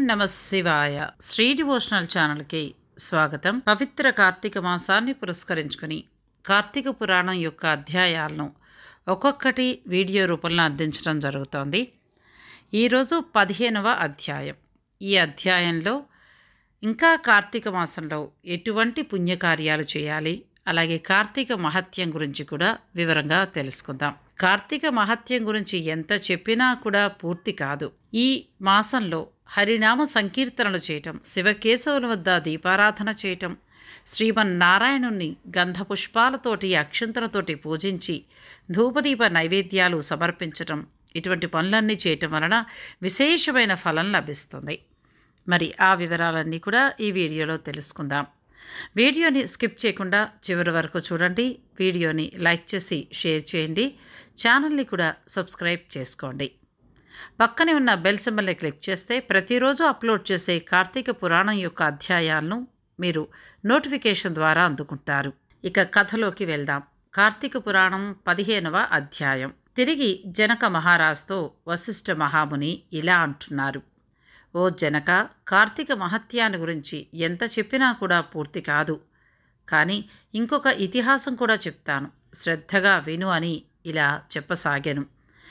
నమ శివాయ శ్రీ డివోషనల్ ఛానల్కి స్వాగతం పవిత్ర కార్తీక మాసాన్ని పురస్కరించుకుని కార్తీక పురాణం యొక్క అధ్యాయాలను ఒక్కొక్కటి వీడియో రూపంలో అందించడం జరుగుతోంది ఈరోజు పదిహేనవ అధ్యాయం ఈ అధ్యాయంలో ఇంకా కార్తీక మాసంలో ఎటువంటి పుణ్యకార్యాలు చేయాలి అలాగే కార్తీక మహత్యం గురించి కూడా వివరంగా తెలుసుకుందాం కార్తీక మహత్యం గురించి ఎంత చెప్పినా కూడా పూర్తి కాదు ఈ మాసంలో హరినామ సంకీర్తనలు చేయటం శివకేశవుల వద్ద దీపారాధన చేయటం శ్రీమన్నారాయణుణ్ణి గంధ పుష్పాలతోటి అక్షంతలతోటి పూజించి ధూపదీప నైవేద్యాలు సమర్పించటం ఇటువంటి పనులన్నీ చేయటం వలన విశేషమైన ఫలం లభిస్తుంది మరి ఆ వివరాలన్నీ కూడా ఈ వీడియోలో తెలుసుకుందాం వీడియోని స్కిప్ చేయకుండా చివరి వరకు చూడండి వీడియోని లైక్ చేసి షేర్ చేయండి ఛానల్ని కూడా సబ్స్క్రైబ్ చేసుకోండి పక్కనే ఉన్న బెల్ సింబల్ని క్లిక్ చేస్తే ప్రతిరోజు అప్లోడ్ చేసే కార్తీక పురాణం యొక్క అధ్యాయాలను మీరు నోటిఫికేషన్ ద్వారా అందుకుంటారు ఇక కథలోకి వెళ్దాం కార్తీక పురాణం పదిహేనవ అధ్యాయం తిరిగి జనక మహారాజుతో వశిష్ఠ మహాముని ఇలా అంటున్నారు ఓ జనక కార్తీక మహత్యాన్ని గురించి ఎంత చెప్పినా కూడా పూర్తి కాదు కానీ ఇంకొక ఇతిహాసం కూడా చెప్తాను శ్రద్ధగా విను అని ఇలా చెప్పసాగాను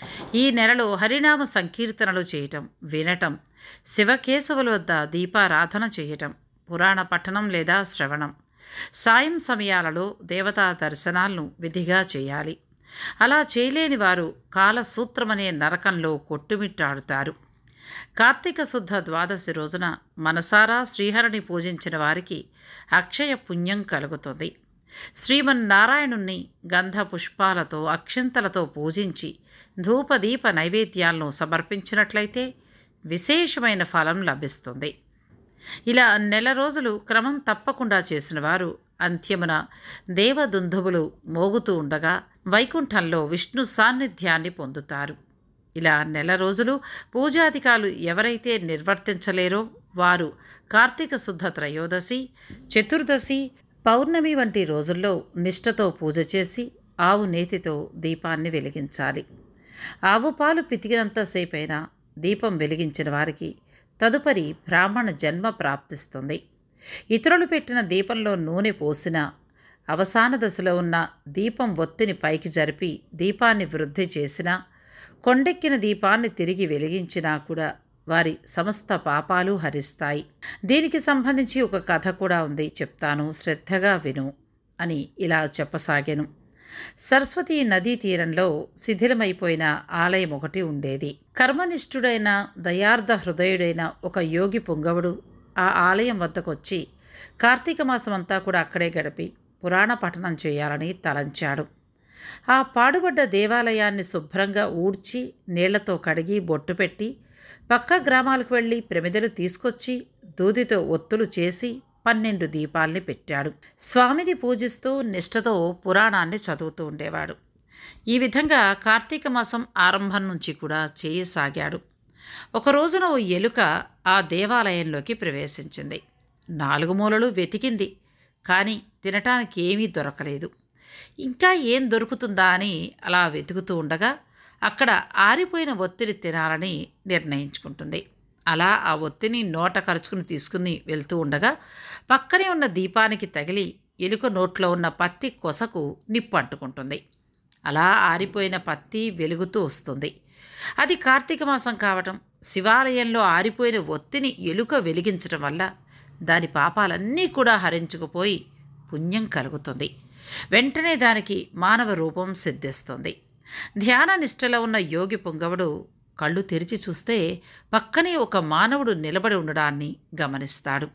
ఈ నెలలో హరినామ సంకీర్తనలు చేయటం వినటం శివకేశవుల వద్ద దీపారాధన చేయటం పురాణ పఠనం లేదా శ్రవణం సాయం సమయాలలో దేవతా దర్శనాలను విధిగా చేయాలి అలా చేయలేని వారు కాలసూత్రమనే నరకంలో కొట్టుమిట్టాడుతారు కార్తీక శుద్ధ ద్వాదశి రోజున మనసారా శ్రీహరిని పూజించిన వారికి అక్షయ పుణ్యం కలుగుతుంది శ్రీమన్నారాయణుణ్ణి గంధ పుష్పాలతో అక్షంతలతో పూజించి ధూపదీప నైవేద్యాలను సమర్పించినట్లయితే విశేషమైన ఫలం లభిస్తుంది ఇలా నెల రోజులు క్రమం తప్పకుండా చేసిన వారు అంత్యమున దేవదుందుబులు మోగుతూ ఉండగా వైకుంఠంలో విష్ణు సాన్నిధ్యాన్ని పొందుతారు ఇలా నెల రోజులు పూజాధికాలు ఎవరైతే నిర్వర్తించలేరో వారు కార్తీక శుద్ధ త్రయోదశి చతుర్దశి పౌర్ణమి వంటి రోజుల్లో నిష్ఠతో పూజ చేసి ఆవు నేతితో దీపాన్ని వెలిగించాలి ఆవు పాలు పితికినంతసేపైనా దీపం వెలిగించిన వారికి తదుపరి బ్రాహ్మణ జన్మ ప్రాప్తిస్తుంది ఇతరులు పెట్టిన దీపంలో నూనె పోసిన అవసాన దశలో ఉన్న దీపం ఒత్తిని పైకి జరిపి దీపాన్ని వృద్ధి చేసినా కొండెక్కిన దీపాన్ని తిరిగి వెలిగించినా కూడా వారి సమస్త పాపాలు హరిస్తాయి దీనికి సంబంధించి ఒక కథ కూడా ఉంది చెప్తాను శ్రద్ధగా విను అని ఇలా చెప్పసాగాను సరస్వతి నదీ తీరంలో శిథిలమైపోయిన ఆలయం ఒకటి ఉండేది కర్మనిష్ఠుడైన దయార్థ హృదయుడైన ఒక యోగి పుంగవుడు ఆ ఆలయం వద్దకొచ్చి కార్తీక మాసమంతా కూడా అక్కడే గడిపి పురాణ పఠనం చేయాలని తలంచాడు ఆ పాడుబడ్డ దేవాలయాన్ని శుభ్రంగా ఊడ్చి నీళ్లతో కడిగి బొట్టు పెట్టి పక్క గ్రామాలకు వెళ్ళి ప్రమిదలు తీసుకొచ్చి దూదితో ఒత్తులు చేసి పన్నెండు దీపాల్ని పెట్టాడు స్వామిని పూజిస్తూ నిష్ఠతో పురాణాన్ని చదువుతూ ఉండేవాడు ఈ విధంగా కార్తీక మాసం ఆరంభం నుంచి కూడా చేయసాగాడు ఒక రోజున ఓ ఎలుక ఆ దేవాలయంలోకి ప్రవేశించింది నాలుగు మూలలు వెతికింది కానీ తినటానికి ఏమీ దొరకలేదు ఇంకా ఏం దొరుకుతుందా అని అలా వెతుకుతూ ఉండగా అక్కడ ఆరిపోయిన ఒత్తిడి తినాలని నిర్ణయించుకుంటుంది అలా ఆ ఒత్తిని నోట కరుచుకుని తీసుకుని వెళ్తూ ఉండగా పక్కనే ఉన్న దీపానికి తగిలి ఎలుక నోట్లో ఉన్న పత్తి కొసకు నిప్పు అంటుకుంటుంది అలా ఆరిపోయిన పత్తి వెలుగుతూ వస్తుంది అది కార్తీక మాసం కావటం శివాలయంలో ఆరిపోయిన ఒత్తిని ఎలుక వెలిగించటం వల్ల దాని పాపాలన్నీ కూడా హరించుకుపోయి పుణ్యం కలుగుతుంది వెంటనే దానికి మానవ రూపం సిద్ధిస్తుంది ధ్యాన నిష్టలో ఉన్న యోగి పుంగవుడు కళ్ళు తెరిచి చూస్తే పక్కనే ఒక మానవుడు నిలబడి ఉండడాన్ని గమనిస్తాడు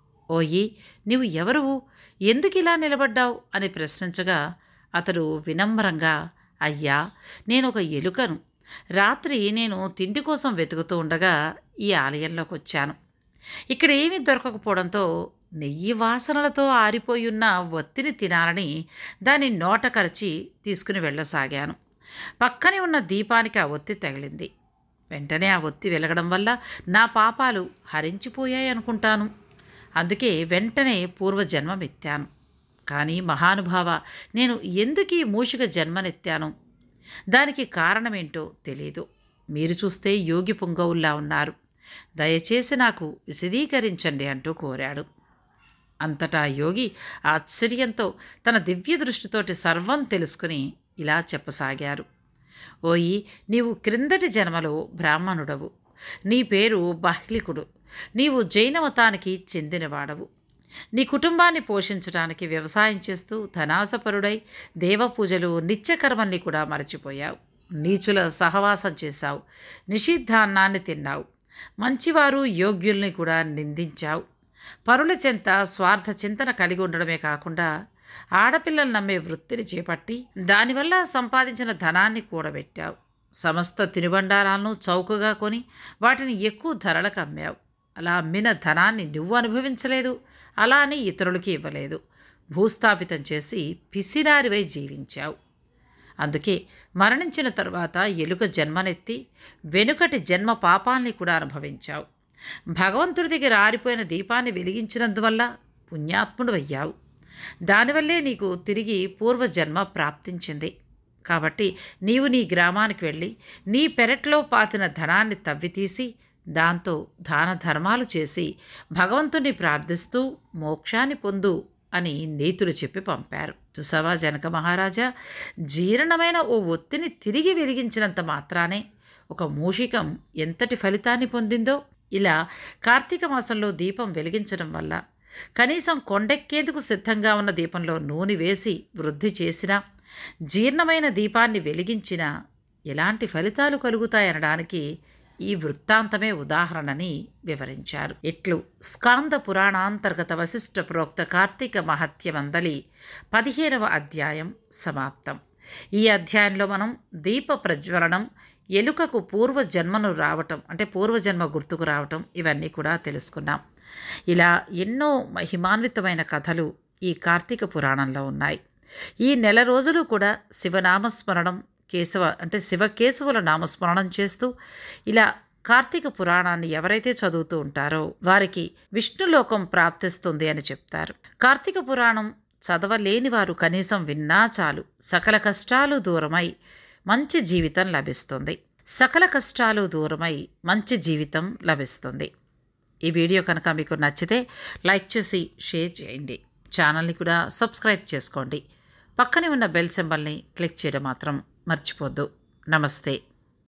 ఓయి నీవు ఎవరువు ఎందుకు ఇలా నిలబడ్డావు అని ప్రశ్నించగా అతడు వినమ్రంగా అయ్యా నేను ఒక ఎలుకను రాత్రి నేను తిండి కోసం వెతుకుతూ ఉండగా ఈ ఆలయంలోకి వచ్చాను ఇక్కడ ఏమీ దొరకకపోవడంతో నెయ్యి వాసనలతో ఆరిపోయి ఉన్న ఒత్తిని తినాలని దాని నోట కరిచి తీసుకుని వెళ్ళసాగాను పక్కనే ఉన్న దీపానికి ఆ ఒత్తి తగిలింది వెంటనే ఆ ఒత్తి వెలగడం వల్ల నా పాపాలు హరించిపోయాయి అనుకుంటాను అందుకే వెంటనే పూర్వజన్మమెత్తాను కానీ మహానుభావ నేను ఎందుకు ఈ మూషిక జన్మనెత్తాను దానికి కారణమేంటో తెలియదు మీరు చూస్తే యోగి పుంగవుల్లా ఉన్నారు దయచేసి నాకు విశదీకరించండి అంటూ కోరాడు అంతటా యోగి ఆశ్చర్యంతో తన దివ్య దృష్టితోటి సర్వం తెలుసుకుని ఇలా చెప్పసాగారు ఓయి నీవు క్రిందటి జన్మలో బ్రాహ్మణుడవు నీ పేరు బాహ్లికుడు నీవు జైన మతానికి చెందినవాడవు నీ కుటుంబాన్ని పోషించడానికి వ్యవసాయం చేస్తూ ధనాసపరుడై దేవపూజలు నిత్యకర్మల్ని కూడా మరచిపోయావు నీచుల సహవాసం చేశావు నిషిద్ధాన్నాన్ని తిన్నావు మంచివారు యోగ్యుల్ని కూడా నిందించావు పరుల చెంత స్వార్థ చింతన కలిగి ఉండడమే కాకుండా ఆడపిల్లలు నమ్మే వృత్తిని చేపట్టి దానివల్ల సంపాదించిన ధనాన్ని కూడబెట్టావు సమస్త తినుబండారాలను చౌకగా కొని వాటిని ఎక్కువ ధరలకు అమ్మావు అలా అమ్మిన ధనాన్ని నువ్వు అనుభవించలేదు అలా అని ఇతరులకి ఇవ్వలేదు భూస్థాపితం చేసి పిసినారివై జీవించావు అందుకే మరణించిన తరువాత ఎలుక జన్మనెత్తి వెనుకటి జన్మ పాపాల్ని కూడా అనుభవించావు భగవంతుడి దగ్గర ఆరిపోయిన దీపాన్ని వెలిగించినందువల్ల పుణ్యాత్ముడు అయ్యావు దానివల్లే నీకు తిరిగి పూర్వజన్మ ప్రాప్తించింది కాబట్టి నీవు నీ గ్రామానికి వెళ్ళి నీ పెరట్లో పాతిన ధనాన్ని తవ్వితీసి దాంతో దాన ధర్మాలు చేసి భగవంతుని ప్రార్థిస్తూ మోక్షాన్ని పొందు అని నీతులు చెప్పి పంపారు చూసావా జనక మహారాజా జీర్ణమైన ఓ ఒత్తిని తిరిగి వెలిగించినంత మాత్రానే ఒక మూషికం ఎంతటి ఫలితాన్ని పొందిందో ఇలా కార్తీక మాసంలో దీపం వెలిగించడం వల్ల కనీసం కొండెక్కేందుకు సిద్ధంగా ఉన్న దీపంలో నూనె వేసి వృద్ధి చేసినా జీర్ణమైన దీపాన్ని వెలిగించినా ఎలాంటి ఫలితాలు కలుగుతాయనడానికి ఈ వృత్తాంతమే ఉదాహరణని వివరించారు ఇట్లు స్కాంద పురాణాంతర్గత వశిష్ఠ ప్రోక్త కార్తీక మహత్యమందలి పదిహేనవ అధ్యాయం సమాప్తం ఈ అధ్యాయంలో మనం దీప ప్రజ్వలనం ఎలుకకు పూర్వజన్మను రావటం అంటే పూర్వజన్మ గుర్తుకు రావటం ఇవన్నీ కూడా తెలుసుకున్నాం ఇలా ఎన్నో మహిమాన్వితమైన కథలు ఈ కార్తీక పురాణంలో ఉన్నాయి ఈ నెల రోజులు కూడా శివనామస్మరణం కేశవ అంటే శివకేశవుల నామస్మరణం చేస్తూ ఇలా కార్తీక పురాణాన్ని ఎవరైతే చదువుతూ ఉంటారో వారికి విష్ణులోకం ప్రాప్తిస్తుంది అని చెప్తారు కార్తీక పురాణం చదవలేని వారు కనీసం విన్నా చాలు సకల కష్టాలు దూరమై మంచి జీవితం లభిస్తుంది సకల కష్టాలు దూరమై మంచి జీవితం లభిస్తుంది ఈ వీడియో కనుక మీకు నచ్చితే లైక్ చేసి షేర్ చేయండి ఛానల్ని కూడా సబ్స్క్రైబ్ చేసుకోండి పక్కనే ఉన్న బెల్ సింబల్ని క్లిక్ చేయడం మాత్రం మర్చిపోద్దు నమస్తే